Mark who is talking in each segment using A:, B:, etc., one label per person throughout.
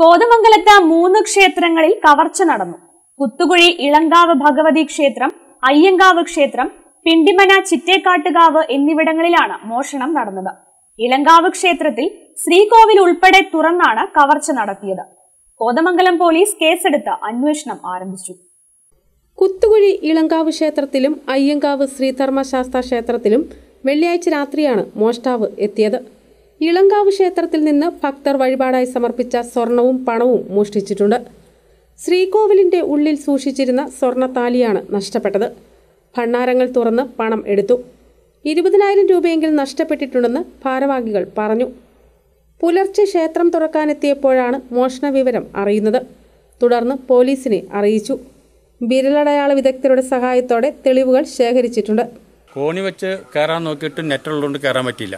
A: കോതമംഗലത്ത് മൂന്ന് ക്ഷേത്രങ്ങളിൽ കവർച്ച നടന്നു കുത്തുകുഴി ഇളങ്കാവ് ഭഗവതി ക്ഷേത്രം അയ്യങ്കാവ് ക്ഷേത്രം പിണ്ടിമന ചിറ്റേക്കാട്ടുകാവ് എന്നിവിടങ്ങളിലാണ് മോഷണം നടന്നത് ഇളങ്കാവ് ക്ഷേത്രത്തിൽ ശ്രീകോവിൽ ഉൾപ്പെടെ തുറന്നാണ് കവർച്ച നടത്തിയത് കോതമംഗലം പോലീസ് കേസെടുത്ത് അന്വേഷണം ആരംഭിച്ചു
B: കുത്തുകുഴി ഇളങ്കാവ് ക്ഷേത്രത്തിലും അയ്യങ്കാവ് ശ്രീധർമ്മശാസ്ത്ര ക്ഷേത്രത്തിലും വെള്ളിയാഴ്ച രാത്രിയാണ് മോഷ്ടാവ് എത്തിയത് ഇളങ്കാവ് ക്ഷേത്രത്തിൽ നിന്ന് ഭക്തർ വഴിപാടായി സമർപ്പിച്ച സ്വർണവും പണവും മോഷ്ടിച്ചിട്ടുണ്ട് ശ്രീകോവിലിന്റെ ഉള്ളിൽ സൂക്ഷിച്ചിരുന്ന സ്വർണത്താലിയാണ് നഷ്ടപ്പെട്ടത് ഭണ്ണാരങ്ങൾ തുറന്ന് പണം എടുത്തു ഇരുപതിനായിരം രൂപയെങ്കിലും നഷ്ടപ്പെട്ടിട്ടുണ്ടെന്ന് ഭാരവാഹികൾ പറഞ്ഞു പുലർച്ചെ ക്ഷേത്രം തുറക്കാനെത്തിയപ്പോഴാണ് മോഷണ വിവരം അറിയുന്നത് തുടർന്ന് പോലീസിനെ അറിയിച്ചു വിരലടയാള വിദഗ്ധരുടെ സഹായത്തോടെ തെളിവുകൾ ശേഖരിച്ചിട്ടുണ്ട്
C: കോണി വെച്ച് കയറാൻ നോക്കിയിട്ട് നെറ്റുള്ളതുകൊണ്ട് കയറാൻ പറ്റിയില്ല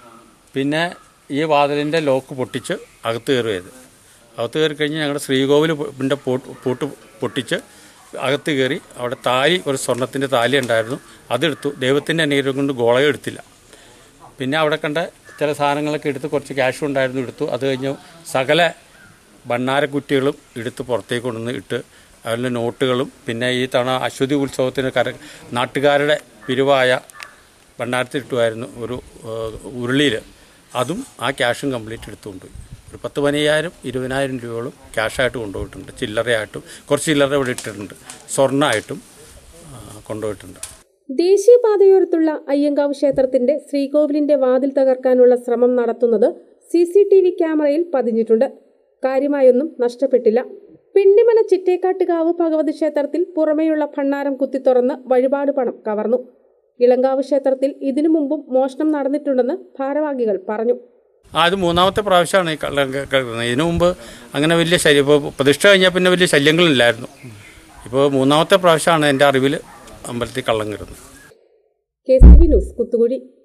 C: പിന്നെ ഈ വാതിലിൻ്റെ ലോക്ക് പൊട്ടിച്ച് അകത്ത് കയറിയത് അകത്ത് കയറി കഴിഞ്ഞ് ഞങ്ങളുടെ ശ്രീകോവിലിൻ്റെ പൂട്ട് പൊട്ടിച്ച് അകത്ത് കയറി അവിടെ താലി ഒരു സ്വർണത്തിൻ്റെ താലി ഉണ്ടായിരുന്നു അതെടുത്തു ദൈവത്തിൻ്റെ അനുഗ്രഹം കൊണ്ട് ഗോളയും എടുത്തില്ല പിന്നെ അവിടെ കണ്ട ചില സാധനങ്ങളൊക്കെ എടുത്ത് കുറച്ച് ക്യാഷും ഉണ്ടായിരുന്നു എടുത്തു അത് കഴിഞ്ഞ് സകല ഭണ്ണാരക്കുറ്റികളും എടുത്ത് പുറത്തേക്ക് കൊണ്ടുവന്ന് ഇട്ട് അതിൻ്റെ നോട്ടുകളും പിന്നെ ഈ തവണ അശ്വതി ഉത്സവത്തിന് കര നാട്ടുകാരുടെ പിരിവായ ഭണ്ണാരത്തിട്ടുമായിരുന്നു ഒരു ഉരുളിയിൽ അതും ആ ക്യാഷും കംപ്ലീറ്റ് എടുത്തുകൊണ്ടുപോയി ഒരു പത്ത് പതിനയ്യായിരം ഇരുപതിനായിരം രൂപയോളം ക്യാഷായിട്ട് കൊണ്ടുപോയിട്ടുണ്ട് ചില്ലറയായിട്ടും കുറച്ച് ചില്ലറ ഇവിടെ ഇട്ടിട്ടുണ്ട് സ്വർണ്ണമായിട്ടും ആ, കൊണ്ടുപോയിട്ടുണ്ട്
B: ദേശീയപാതയോരത്തുള്ള അയ്യങ്കാവ് ക്ഷേത്രത്തിന്റെ ശ്രീകോവിലിന്റെ വാതിൽ തകർക്കാനുള്ള ശ്രമം നടത്തുന്നത് സി സി ടി വി ക്യാമറയിൽ പതിഞ്ഞിട്ടുണ്ട് കാര്യമായൊന്നും നഷ്ടപ്പെട്ടില്ല പിണ്ടിമന ചിറ്റേക്കാട്ടുകാവ് ഭഗവതി ക്ഷേത്രത്തിൽ പുറമേയുള്ള ഭണ്ണാരം കുത്തിത്തുറന്ന് വഴിപാട് പണം കവർന്നു ഇളങ്കാവ് ക്ഷേത്രത്തിൽ ഇതിനു മുമ്പും മോഷണം നടന്നിട്ടുണ്ടെന്ന് ഭാരവാഹികൾ പറഞ്ഞു
C: ആ അത് മൂന്നാമത്തെ പ്രാവശ്യമാണ് ഈ കള്ളം ക- കേൾക്കുന്നത് ഇതിനു മുമ്പ് അങ്ങനെ വലിയ ശല്യം ഇപ്പോൾ പ്രതിഷ്ഠ കഴിഞ്ഞാൽ പിന്നെ വലിയ ശല്യങ്ങളില്ലായിരുന്നു ഇപ്പോൾ മൂന്നാമത്തെ പ്രാവശ്യമാണ് എൻ്റെ അറിവിൽ അമ്പലത്തിൽ കള്ളം കിടന്നത്
B: K C V news Kuthukuzhi